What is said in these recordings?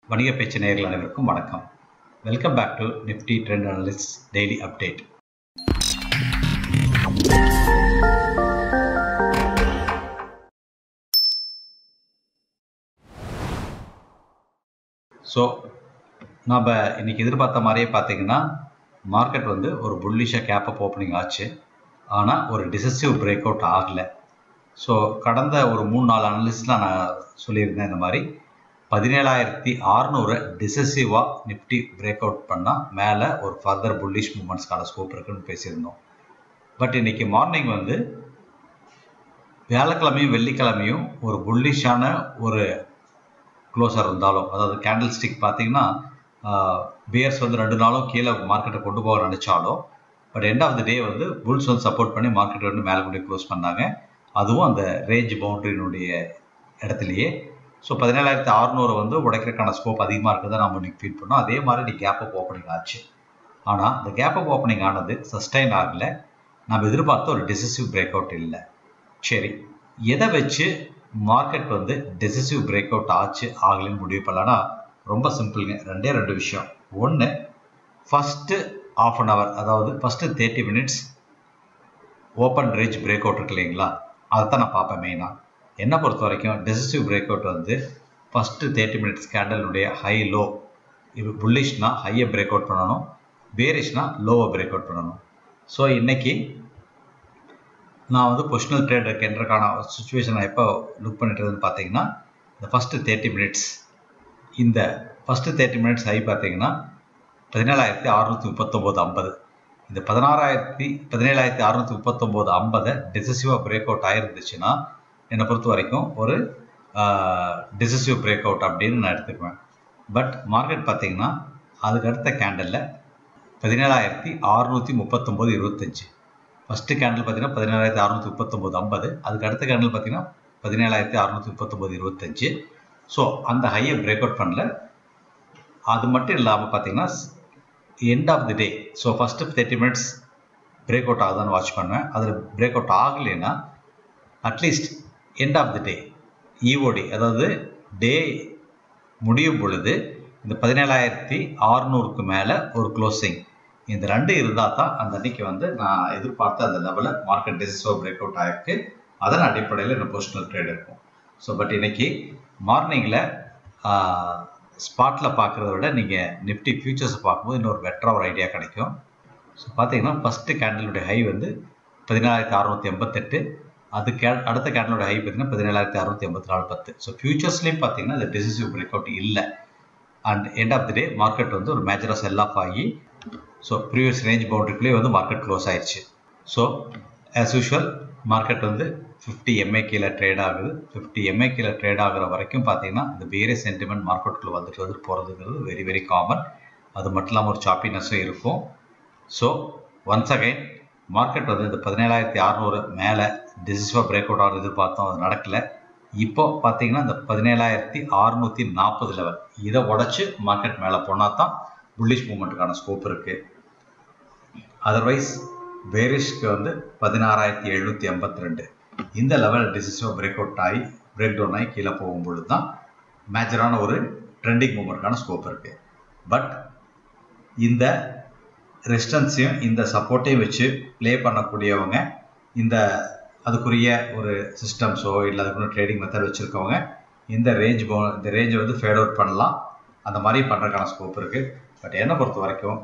வணிக பேச்சு நேயர்கள் அனைவருக்கும் வணக்கம் welcome back to Nifty trend analyst daily update so நாம் இன்னைக்கு எதிர்பார்த்த மாதிரியே பார்த்தீங்கன்னா மார்க்கெட் வந்து ஒரு புல்லிஷாக கேப் அப் ஓப்பனிங் ஆச்சு ஆனால் ஒரு டிசசிவ் பிரேக் அவுட் ஆகலை ஸோ கடந்த ஒரு மூணு நாலு அனலிஸ்ட்லாம் நான் சொல்லியிருந்தேன் இந்த மாதிரி பதினேழாயிரத்தி அறநூறு டிசசிவாக நிஃப்டி பிரேக் அவுட் பண்ணால் மேலே ஒரு ஃபர்தர் புல்லிஷ் மூமெண்ட்ஸ்க்கான ஸ்கோப் இருக்குன்னு பேசியிருந்தோம் பட் இன்னைக்கு மார்னிங் வந்து வியாழக்கிழமையும் வெள்ளிக்கிழமையும் ஒரு புல்லிஷான ஒரு க்ளோஸர் இருந்தாலும் அதாவது கேண்டில் ஸ்டிக் பார்த்தீங்கன்னா பியர்ஸ் வந்து ரெண்டு நாளும் கீழே மார்க்கெட்டை கொண்டு போக நினச்சாலும் but end of the day வந்து புல்ஸ் வந்து சப்போர்ட் பண்ணி மார்க்கெட் வந்து மேலே கொண்டு க்ளோஸ் பண்ணாங்க அதுவும் அந்த ரேஞ்ச் பவுண்டரியினுடைய இடத்துலையே ஸோ பதினேழாயிரத்தி அறநூறு வந்து உடைக்கிறதுக்கான ஸ்கோப் அதிகமாக இருக்கிறத நம்ம இன்னைக்கு ஃபீல் பண்ணோம் அதே மாதிரி நீ கேப் அப் ஓப்பனிங் ஆச்சு ஆனால் இந்த கேப் அப் ஓப்பனிங் ஆனது சஸ்டைன் ஆகலை நம்ம எதிர்பார்த்த ஒரு டிசிசிவ் பிரேக் அவுட் இல்லை சரி எதை வச்சு மார்க்கெட் வந்து டெசிசிவ் பிரேக் அவுட் ஆச்சு ஆகலைன்னு முடிவு பண்ணலன்னா ரொம்ப சிம்பிளுங்க ரெண்டே ரெண்டு விஷயம் ஒன்று ஃபஸ்ட்டு ஆஃப் அன் ஹவர் அதாவது first thirty minutes open range break out இருக்கு இல்லைங்களா அதைத்தான் நான் பார்ப்பேன் மெயினாக என்னை பொறுத்த வரைக்கும் டெசிசிவ் பிரேக் அவுட் வந்து ஃபஸ்ட்டு தேர்ட்டி மினிட்ஸ் கேண்டலுடைய ஹை லோ இது புல்லிஷ்னா ஹையை பிரேக் அவுட் பண்ணணும் பேரிஷ்னா லோவை பிரேக் அவுட் பண்ணணும் ஸோ இன்றைக்கி நான் வந்து பொசிஷனல் ட்ரேடர் என்றக்கான சுச்சுவேஷன் எப்போ லுக் பண்ணிட்டுருதுன்னு பார்த்தீங்கன்னா இந்த ஃபஸ்ட்டு தேர்ட்டி மினிட்ஸ் இந்த ஃபஸ்ட்டு தேர்ட்டி மினிட்ஸ் ஹை பார்த்தீங்கன்னா பதினேழாயிரத்தி அறுநூற்றி முப்பத்தொம்போது ஐம்பது இந்த பதினாறாயிரத்தி பதினேழாயிரத்தி அறுநூற்றி முப்பத்தொம்போது ஐம்பதை டெசிசிவாக பிரேக் அவுட் ஆயிருந்துச்சுன்னா என்னை பொறுத்த வரைக்கும் ஒரு டிசிசிவ் பிரேக் அவுட் அப்படின்னு நான் எடுத்துக்குவேன் பட் மார்க்கெட் பார்த்தீங்கன்னா அதுக்கு அடுத்த கேண்டலில் பதினேழாயிரத்தி அறுநூற்றி முப்பத்தொம்போது இருபத்தஞ்சி ஃபஸ்ட்டு கேண்டில் பார்த்தீங்கன்னா பதினேழாயிரத்தி அறுநூற்றி முப்பத்தொம்போது ஐம்பது அதுக்கு அடுத்த கேண்டில் பார்த்தீங்கன்னா பதினேழாயிரத்தி அறுநூற்றி முப்பத்தொம்போது இருபத்தஞ்சு ஸோ அந்த ஹையை பிரேக் அவுட் பண்ணல அது மட்டும் இல்லாமல் பார்த்தீங்கன்னா end of the day so first thirty minutes break out ஆகுதான்னு வாட்ச் பண்ணுவேன் அதில் பிரேக் அவுட் ஆகலைன்னா at least end of the day EOD அதாவது டே முடியும் பொழுது இந்த பதினேழாயிரத்தி அறுநூறுக்கு மேலே ஒரு க்ளோசிங் இந்த ரெண்டு இருந்தால் தான் அந்த அன்னைக்கு வந்து நான் எதிர்பார்த்த அந்த லெவலில் மார்க்கெட் டிசிஸோ பிரேக் அவுட் ஆகிருக்கு அதன் அடிப்படையில் இந்த பொசிஷனல் ட்ரேட் இருக்கும் ஸோ பட் இன்னைக்கு மார்னிங்கில் ஸ்பாட்டில் பார்க்குறத விட நீங்கள் நிஃப்டி ஃபியூச்சர்ஸை பார்க்கும்போது இன்னொரு பெட்டராக ஒரு ஐடியா கிடைக்கும் ஸோ பார்த்தீங்கன்னா ஃபஸ்ட்டு கேண்டலுடைய ஹை வந்து பதினேழாயிரத்தி அறுநூற்றி எண்பத்தெட்டு அது கே அடுத்த கேண்டலோட ஹை பார்த்தீங்கன்னா பதினேழாயிரத்தி அறுநூற்றி எண்பத்தி நாலு பத்து ஸோ ஃபியூச்சர்ஸ்லேயும் பார்த்தீங்கன்னா இந்த டிசிசிவ் பிரேக் அவுட் இல்லை and end of the day market வந்து ஒரு மேஜராக செல் ஆஃப் ஆகி ஸோ ப்ரீவியஸ் ரேஞ்ச் பவுண்டரிக்குள்ளேயே வந்து மார்க்கெட் க்ளோஸ் ஆயிடுச்சு ஸோ ஆஸ் யூஷுவல் மார்க்கெட் வந்து ஃபிஃப்டி எம்ஏ கீழே ட்ரேட் ஆகுது ஃபிஃப்டி எம்ஏ கீழே ட்ரேட் ஆகிற வரைக்கும் பார்த்தீங்கன்னா இந்த வேரிய சென்டிமெண்ட் மார்க்கெட்டுக்குள்ளே வந்துட்டு வந்துட்டு போகிறதுங்கிறது வெரி வெரி காமன் அது மட்டும் இல்லாமல் ஒரு சாப்பினஸும் இருக்கும் ஸோ ஒன்ஸ் அகைன் மார்க்கெட் வந்து இந்த பதினேழாயிரத்தி அறநூறு மேலே டிசிசிவாக பிரேக் அவுட் ஆகிறது எதிர்பார்த்தோம் அது நடக்கலை இப்போ பார்த்தீங்கன்னா இந்த பதினேழாயிரத்தி அறுநூற்றி நாற்பது லெவல் இதை உடச்சி மார்க்கெட் மேலே போனால் தான் புல்லிஷ் மூமெண்ட்டுக்கான ஸ்கோப் இருக்குது அதர்வைஸ் பேரிஷ்க்கு வந்து பதினாறாயிரத்தி எழுநூற்றி எண்பத்தி ரெண்டு இந்த லெவல் டிசிசிவாக பிரேக் அவுட் ஆகி பிரேக் டவுன் ஆகி கீழே போகும்பொழுது தான் மேஜரான ஒரு ட்ரெண்டிங் மூமெண்ட்டுக்கான ஸ்கோப் இருக்குது பட் இந்த ரெசிஸ்டன்ஸையும் இந்த சப்போர்ட்டையும் வச்சு ப்ளே பண்ணக்கூடியவங்க இந்த அதுக்குரிய ஒரு சிஸ்டம்ஸோ இல்லை அதுக்குரிய ட்ரேடிங் மெத்தட் வச்சுருக்கவங்க இந்த ரேஞ்ச் இந்த ரேஞ்சை வந்து ஃபேட் அவுட் பண்ணலாம் அந்த மாதிரி பண்ணுறதுக்கான ஸ்கோப் இருக்குது பட் என்னை பொறுத்த வரைக்கும்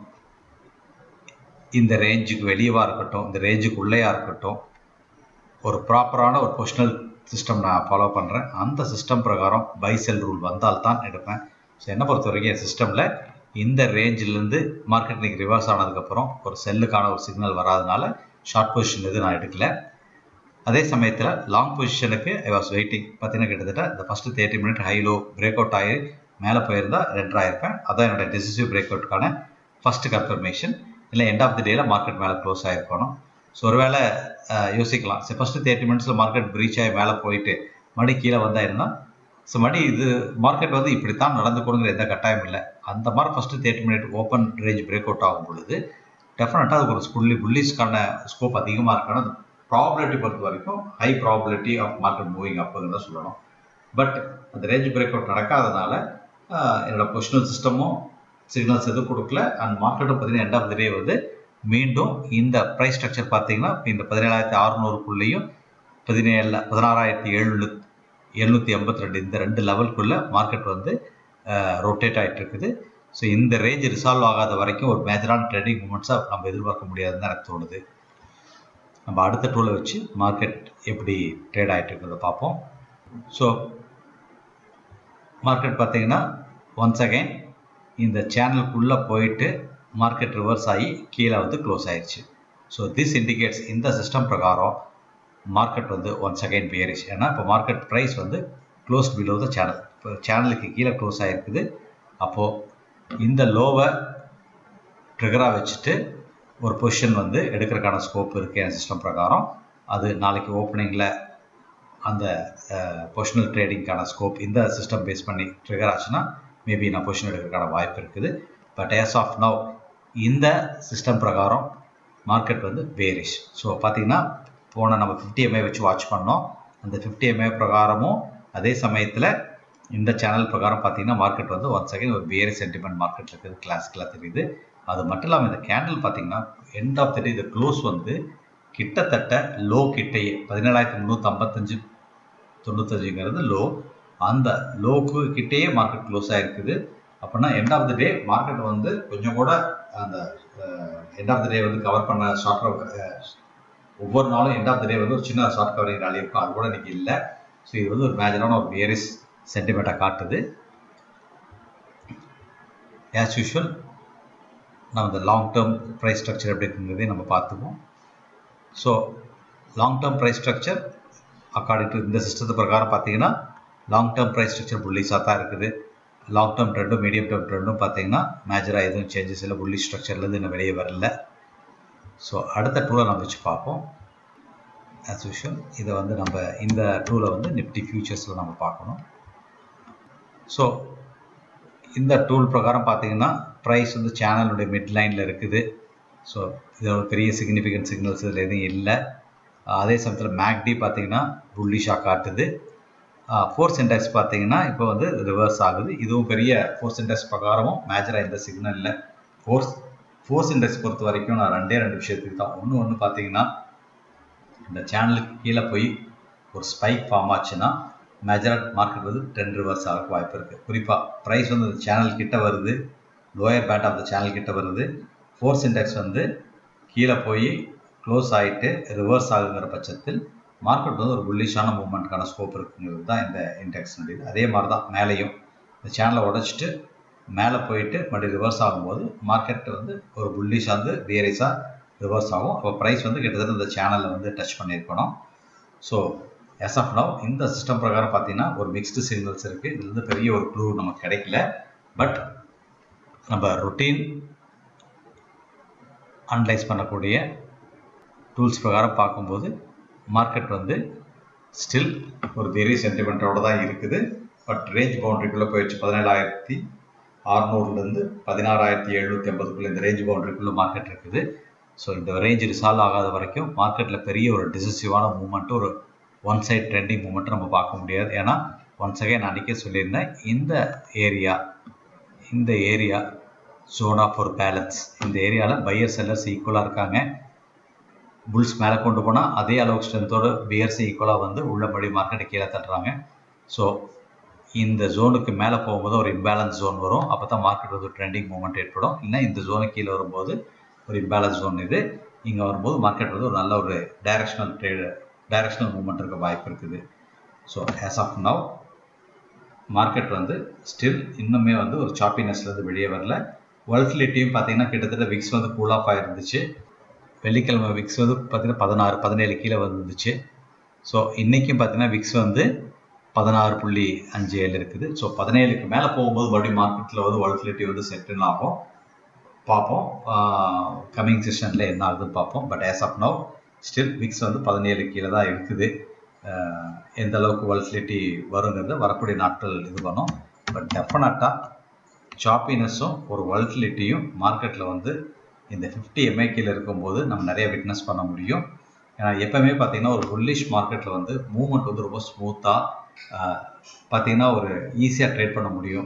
இந்த ரேஞ்சுக்கு வெளியவாக இருக்கட்டும் இந்த ரேஞ்சுக்கு உள்ளேயா இருக்கட்டும் ஒரு ப்ராப்பரான ஒரு பொசிஷனல் சிஸ்டம் நான் ஃபாலோ பண்ணுறேன் அந்த சிஸ்டம் பிரகாரம் பை செல் ரூல் வந்தால் தான் எடுப்பேன் ஸோ என்னை பொறுத்த வரைக்கும் என் சிஸ்டமில் இந்த ரேஞ்சிலேருந்து மார்க்கெட் இன்னைக்கு ரிவர்ஸ் ஆனதுக்கப்புறம் ஒரு செல்லுக்கான ஒரு சிக்னல் வராதனால ஷார்ட் பொசிஷன் எதுவும் நான் எடுக்கல அதே சமயத்தில் லாங் பொசிஷனுக்கு ஐ வாஸ் வெயிட்டிங் பார்த்தீங்கன்னா கிட்டத்தட்ட இந்த first thirty minute high low break out ஆகி மேலே போயிருந்தால் ரெண்டராயிருப்பேன் அதான் என்னோட டெசிசிவ் பிரேக் அவுட்டுக்கான ஃபஸ்ட்டு கன்ஃபர்மேஷன் இல்லை எண்ட் ஆஃப் தி டேயில் மார்க்கெட் மேலே க்ளோஸ் ஆகிருக்கணும் ஸோ ஒருவேளை யோசிக்கலாம் சரி ஃபஸ்ட்டு தேர்ட்டி மினிட்ஸில் மார்க்கெட் ப்ரீச் ஆகி மேலே போயிட்டு மறுபடியும் கீழே வந்தாயிருந்தா ஸோ மறுபடி இது மார்க்கெட் வந்து இப்படித்தான் நடந்துக்கணுங்கிற எந்த கட்டாயம் இல்லை அந்த மாதிரி first thirty minute open range break out ஆகும் பொழுது டெஃபினட்டாக அதுக்கு ஒரு புள்ளி புல்லிஸ்க்கான ஸ்கோப் அதிகமாக இருக்கான ப்ராபிலிட்டி பொறுத்த வரைக்கும் high probability of market moving அப்புன்னு தான் சொல்லணும் பட் அந்த ரேஞ்ச் பிரேக் அவுட் நடக்காதனால என்னோட பொசிஷனல் சிஸ்டமும் சிக்னல்ஸ் எதுவும் கொடுக்கல அண்ட் மார்க்கெட்டும் பார்த்தீங்கன்னா எண்ட் ஆஃப் த டே வந்து மீண்டும் இந்த ப்ரைஸ் ஸ்ட்ரக்சர் பார்த்தீங்கன்னா இந்த பதினேழாயிரத்தி அறுநூறுக்குள்ளேயும் பதினேழு பதினாறாயிரத்தி எழுநூ எழுநூற்றி எண்பத்தி ரெண்டு இந்த ரெண்டு லெவலுக்குள்ளே மார்க்கெட் வந்து ரொட்டேட் ஆகிட்டு இருக்குது ஸோ இந்த ரேஞ்ச் ரிசால்வ் ஆகாத வரைக்கும் ஒரு மேஜரான ட்ரேடிங் மூமெண்ட்ஸாக நம்ம எதிர்பார்க்க முடியாதுன்னு எனக்கு தோணுது நம்ம அடுத்த டூலை வச்சு மார்க்கெட் எப்படி ட்ரேட் ஆகிட்டு இருக்கிறத பார்ப்போம் ஸோ மார்க்கெட் பார்த்தீங்கன்னா ஒன்ஸ் அகைன் இந்த சேனலுக்குள்ளே போயிட்டு மார்க்கெட் ரிவர்ஸ் ஆகி கீழே வந்து க்ளோஸ் ஆயிடுச்சு ஸோ திஸ் இண்டிகேட்ஸ் இந்த சிஸ்டம் பிரகாரம் மார்க்கெட் வந்து ஒன்ஸ் அகைன் பியரிஷ் ஏன்னா இப்போ மார்க்கெட் ப்ரைஸ் வந்து க்ளோஸ் பிலோ த சேனல் இப்போ சேனலுக்கு கீழே க்ளோஸ் ஆகிருக்குது அப்போது இந்த லோவை ட்ரிகராக வச்சுட்டு ஒரு பொசிஷன் வந்து எடுக்கிறதுக்கான ஸ்கோப் இருக்குது என் சிஸ்டம் பிரகாரம் அது நாளைக்கு ஓப்பனிங்கில் அந்த பொசிஷனல் ட்ரேடிங்க்கான ஸ்கோப் இந்த சிஸ்டம் பேஸ் பண்ணி ட்ரிகர் ஆச்சுன்னா மேபி நான் பொசிஷன் எடுக்கிறதுக்கான வாய்ப்பு இருக்குது பட் ஏஸ் ஆஃப் நவ் இந்த சிஸ்டம் பிரகாரம் மார்க்கெட் வந்து வேரிஷ் ஸோ பார்த்தீங்கன்னா போன நம்ம ஃபிஃப்டி எம்ஏ வச்சு வாட்ச் பண்ணோம் அந்த ஃபிஃப்டி எம்ஏ பிரகாரமும் அதே சமயத்தில் இந்த சேனல் பிரகாரம் பார்த்தீங்கன்னா மார்க்கெட் வந்து ஒன் செகண்ட் ஒரு வேறு சென்டிமெண்ட் மார்க்கெட் இருக்குது கிளாசிக்கலாக தெரியுது அது மட்டும் இல்லாமல் இந்த கேண்டில் பார்த்தீங்கன்னா எண்ட் ஆஃப் த டே இந்த க்ளோஸ் வந்து கிட்டத்தட்ட லோ கிட்டையே பதினேழாயிரத்தி முந்நூற்றி ஐம்பத்தஞ்சு தொண்ணூத்தஞ்சுங்கிறது லோ அந்த லோக்கு கிட்டேயே மார்க்கெட் க்ளோஸ் ஆகிருக்குது அப்படின்னா end of the day market வந்து கொஞ்சம் கூட அந்த எண்ட் ஆஃப் த டே வந்து கவர் பண்ண ஷார்ட் ஒவ்வொரு நாளும் எண்ட் ஆஃப் த டே வந்து ஒரு சின்ன ஷார்ட் கவரிங் ராலி இருக்கும் அது கூட இன்னைக்கு இல்லை ஸோ இது வந்து ஒரு மேஜரான ஒரு வேரிஸ் சென்டிமெண்ட்டாக காட்டுது ஆஸ் யூஷுவல் நம்ம இந்த லாங் டேர்ம் ப்ரைஸ் ஸ்ட்ரக்சர் எப்படி இருக்குங்கிறதையும் நம்ம பார்த்துக்குவோம் so long term price structure according to இந்த சிஸ்டத்து பிரகாரம் பார்த்தீங்கன்னா லாங் டேர்ம் ப்ரைஸ் ஸ்ட்ரக்சர் புள்ளிஸாக தான் இருக்குது லாங் டேர்ம் ட்ரெண்டும் மீடியம் டேர்ம் ட்ரெண்டும் பார்த்தீங்கன்னா மேஜராக எதுவும் சேஞ்சஸ் இல்லை புள்ளி ஸ்ட்ரக்சர்லேருந்து இன்னும் வெளியே வரல ஸோ அடுத்த டூலை நம்ம வச்சு பார்ப்போம் ஆஸ் யூஷுவல் இதை வந்து நம்ம இந்த டூலை வந்து நிஃப்டி ஃபியூச்சர்ஸில் நம்ம பார்க்கணும் ஸோ இந்த டூல் பிரகாரம் பார்த்தீங்கன்னா ப்ரைஸ் வந்து சேனலுடைய மிட் லைனில் இருக்குது ஸோ இதோட பெரிய சிக்னிஃபிகன்ட் சிக்னல்ஸ் இதில் எதுவும் இல்லை அதே சமயத்தில் மேக்டி பார்த்தீங்கன்னா புல்லிஷாக காட்டுது ஃபோர்ஸ் இண்டெக்ஸ் பார்த்தீங்கன்னா இப்போ வந்து ரிவர்ஸ் ஆகுது இதுவும் பெரிய ஃபோர்ஸ் இண்டெக்ஸ் பிரகாரமும் மேஜராக எந்த சிக்னல் இல்லை ஃபோர்ஸ் ஃபோர்ஸ் இண்டெக்ஸ் பொறுத்த வரைக்கும் நான் ரெண்டே ரெண்டு விஷயத்துக்கு தான் ஒன்று ஒன்று பார்த்தீங்கன்னா இந்த சேனலுக்கு கீழே போய் ஒரு ஸ்பைக் ஃபார்ம் ஆச்சுன்னா மேஜராக மார்க்கெட் வந்து ட்ரெண்ட் ரிவர்ஸ் ஆக வாய்ப்பு இருக்குது குறிப்பாக ப்ரைஸ் வந்து இந்த சேனல் கிட்ட வருது lower part of the channel கிட்ட வருது ஃபோர்ஸ் இண்டெக்ஸ் வந்து கீழே போய் க்ளோஸ் ஆகிட்டு ரிவர்ஸ் ஆகுங்கிற பட்சத்தில் மார்க்கெட் வந்து ஒரு புல்லிஷான மூவ்மெண்ட்கான ஸ்கோப் இருக்குங்கிறது தான் இந்த இண்டெக்ஸ்னுடையது அதே மாதிரி தான் மேலேயும் இந்த சேனலை உடச்சிட்டு மேலே போயிட்டு மறுபடியும் ரிவர்ஸ் ஆகும்போது மார்க்கெட் வந்து ஒரு புல்லிஷாக வந்து வேரியஸாக ரிவர்ஸ் ஆகும் அப்போ ப்ரைஸ் வந்து கிட்டத்தட்ட இந்த சேனலில் வந்து டச் பண்ணியிருக்கணும் ஸோ எஸ் ஆஃப் நவ் இந்த சிஸ்டம் பிரகாரம் பார்த்தீங்கன்னா ஒரு மிக்ஸ்டு சிக்னல்ஸ் இருக்குது இதுல இருந்து பெரிய ஒரு க்ளூ நமக்கு கிடைக்கல பட் நம்ம ரொட்டீன் அனலைஸ் பண்ணக்கூடிய டூல்ஸ் பிரகாரம் பார்க்கும்போது மார்க்கெட் வந்து ஸ்டில் ஒரு வெரி சென்டிமெண்ட்டோட தான் இருக்குது பட் ரேஞ்ச் பவுண்டரிக்குள்ளே போயிடுச்சு பதினேழாயிரத்தி அறநூறுலேருந்து பதினாறாயிரத்தி எழுநூற்றி ஐம்பதுக்குள்ளே இந்த ரேஞ்ச் பவுண்டரிக்குள்ளே மார்க்கெட் இருக்குது ஸோ இந்த ரேஞ்ச் ரிசால்வ் ஆகாத வரைக்கும் மார்க்கெட்டில் பெரிய ஒரு டிசிசிவான மூமெண்ட் ஒரு ஒன் சைட் ட்ரெண்டிங் மூமெண்ட் நம்ம பார்க்க முடியாது ஏன்னா ஒன்ஸ் அகைன் நான் அன்றைக்கே சொல்லியிருந்தேன் இந்த ஏரியா இந்த ஏரியா ஜோன் ஆஃப் ஒரு பேலன்ஸ் இந்த ஏரியாவில் பையர் செல்லர்ஸ் ஈக்குவலாக இருக்காங்க புல்ஸ் மேலே கொண்டு போனால் அதே அளவு ஸ்ட்ரென்த்தோட பியர்ஸ் ஈக்குவலாக வந்து உள்ளபடி மார்க்கெட்டை கீழே தட்டுறாங்க ஸோ இந்த ஜோனுக்கு மேலே போகும்போது ஒரு இம்பேலன்ஸ் ஜோன் வரும் அப்போ தான் மார்க்கெட் வந்து ட்ரெண்டிங் மூமெண்ட் ஏற்படும் இல்லை இந்த ஜோனுக்கு கீழே வரும்போது ஒரு இம்பேலன்ஸ் ஜோன் இது இங்கே வரும்போது மார்க்கெட் வந்து ஒரு நல்ல ஒரு டைரக்ஷனல் ட்ரேடு டைரக்ஷனல் மூமெண்ட் இருக்க வாய்ப்பு இருக்குது so as of now market வந்து ஸ்டில் இன்னுமே வந்து ஒரு சாப்பினஸ்லேருந்து வெளியே வரல வல்டிலிட்டியும் பார்த்தீங்கன்னா கிட்டத்தட்ட விக்ஸ் வந்து கூல் ஆஃப் ஆகிருந்துச்சு வெள்ளிக்கிழமை விக்ஸ் வந்து பார்த்தீங்கன்னா பதினாறு பதினேழு கீழே வந்துச்சு ஸோ இன்றைக்கும் பார்த்தீங்கன்னா விக்ஸ் வந்து பதினாறு புள்ளி அஞ்சு ஏழு இருக்குது ஸோ பதினேழுக்கு மேலே போகும்போது மறுபடியும் மார்க்கெட்டில் வந்து வல்டிலிட்டி வந்து செட்டில் ஆகும் பார்ப்போம் கம்மிங் செஷனில் என்ன ஆகுதுன்னு பார்ப்போம் but as of now still wicks வந்து பதினேழு கீழே தான் இருக்குது எந்த அளவுக்கு வல்டிலிட்டி வருங்கிறது வரக்கூடிய நாட்கள் இது பண்ணும் பட் டெஃபினட்டாக சாப்பினஸும் ஒரு வல்டிலிட்டியும் மார்க்கெட்டில் வந்து இந்த ஃபிஃப்டி எம்ஐக்கில் இருக்கும்போது நம்ம நிறைய விட்னஸ் பண்ண முடியும் ஏன்னா எப்போவுமே பார்த்தீங்கன்னா ஒரு புல்லிஷ் மார்க்கெட்டில் வந்து மூவ்மெண்ட் வந்து ரொம்ப ஸ்மூத்தாக பார்த்தீங்கன்னா ஒரு ஈஸியாக ட்ரேட் பண்ண முடியும் பட்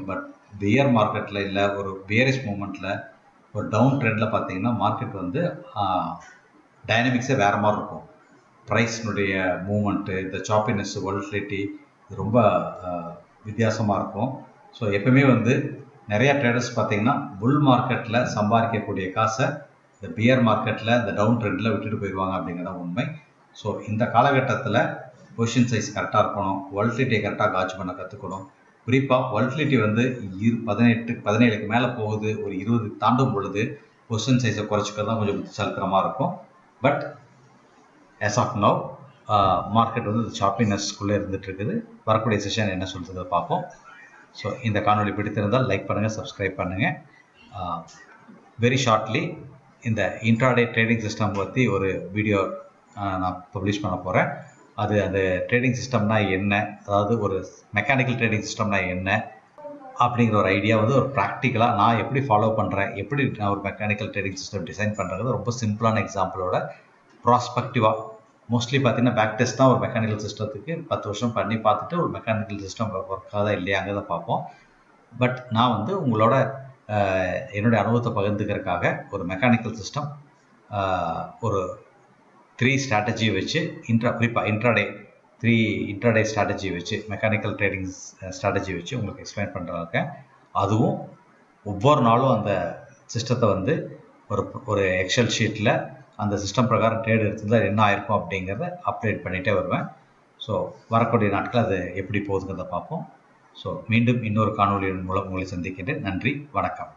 இந்த இயர் மார்க்கெட்டில் இல்லை ஒரு பேரிஷ் மூமெண்ட்டில் ஒரு டவுன் ட்ரெண்டில் பார்த்தீங்கன்னா மார்க்கெட் வந்து டைனமிக்ஸே வேறு மாதிரி இருக்கும் ப்ரைஸ்னுடைய மூமெண்ட்டு இந்த சாப்பினஸ் வொல்டிலிட்டி இது ரொம்ப வித்தியாசமாக இருக்கும் ஸோ எப்பவுமே வந்து நிறையா ட்ரேடர்ஸ் பார்த்தீங்கன்னா புல் மார்க்கெட்டில் சம்பாதிக்கக்கூடிய காசை இந்த பியர் மார்க்கெட்டில் இந்த டவுன் ட்ரெண்டில் விட்டுட்டு போயிடுவாங்க அப்படிங்கிறத உண்மை ஸோ இந்த காலகட்டத்தில் பொசிஷன் சைஸ் கரெக்டாக இருக்கணும் வொல்டிலிட்டியை கரெக்டாக காட்ச் பண்ண கற்றுக்கணும் குறிப்பாக வொல்டிலிட்டி வந்து இரு பதினெட்டு பதினேழுக்கு மேலே போகுது ஒரு இருபது தாண்டும் பொழுது பொசிஷன் சைஸை குறைச்சிக்கிறது தான் கொஞ்சம் புத்திசாலித்தனமாக இருக்கும் but as of now market வந்து ஷாப்பினஸ்க்குள்ளே இருந்துட்டு இருக்குது வரக்கூடிய செஷன் என்ன சொல்கிறத பார்ப்போம் ஸோ இந்த காணொலி பிடித்திருந்தால் லைக் பண்ணுங்கள் சப்ஸ்கிரைப் பண்ணுங்கள் வெரி ஷார்ட்லி இந்த இன்ட்ராடே ட்ரேடிங் சிஸ்டம் பற்றி ஒரு வீடியோ நான் பப்ளிஷ் பண்ண போகிறேன் அது அந்த ட்ரேடிங் சிஸ்டம்னா என்ன அதாவது ஒரு மெக்கானிக்கல் ட்ரேடிங் சிஸ்டம்னா என்ன அப்படிங்கிற ஒரு ஐடியா வந்து ஒரு ப்ராக்டிக்கலாக நான் எப்படி ஃபாலோ பண்ணுறேன் எப்படி நான் ஒரு மெக்கானிக்கல் ட்ரேடிங் சிஸ்டம் டிசைன் பண்ணுறது ரொம்ப சிம்பிளான எக்ஸாம்பிளோட ப்ராஸ்பெக்டிவாக மோஸ்ட்லி பார்த்தீங்கன்னா பேக் டெஸ்ட் தான் ஒரு மெக்கானிக்கல் சிஸ்டத்துக்கு பத்து வருஷம் பண்ணி பார்த்துட்டு ஒரு மெக்கானிக்கல் சிஸ்டம் ஒர்க் ஆகுதா இல்லையாங்கிறத பார்ப்போம் பட் நான் வந்து உங்களோட என்னுடைய அனுபவத்தை பகிர்ந்துக்கிறதுக்காக ஒரு மெக்கானிக்கல் சிஸ்டம் ஒரு த்ரீ ஸ்ட்ராட்டஜி வச்சு இன்ட்ரா குறிப்பாக இன்ட்ராடே த்ரீ இன்ட்ராடே ஸ்ட்ராட்டஜி வச்சு மெக்கானிக்கல் ட்ரேடிங் ஸ்ட்ராட்டஜி வச்சு உங்களுக்கு எக்ஸ்பிளைன் பண்ணுறாங்க அதுவும் ஒவ்வொரு நாளும் அந்த சிஸ்டத்தை வந்து ஒரு ஒரு எக்ஸல் ஷீட்டில் அந்த சிஸ்டம் பிரகாரம் ட்ரேட் எடுத்திருந்தால் என்ன ஆயிருக்கும் அப்படிங்கிறத அப்டேட் பண்ணிகிட்டே வருவேன் ஸோ வரக்கூடிய நாட்கள் அது எப்படி போகுதுங்கிறத பார்ப்போம் ஸோ மீண்டும் இன்னொரு காணொலியின் மூலம் உங்களை சந்திக்கின்றேன் நன்றி வணக்கம்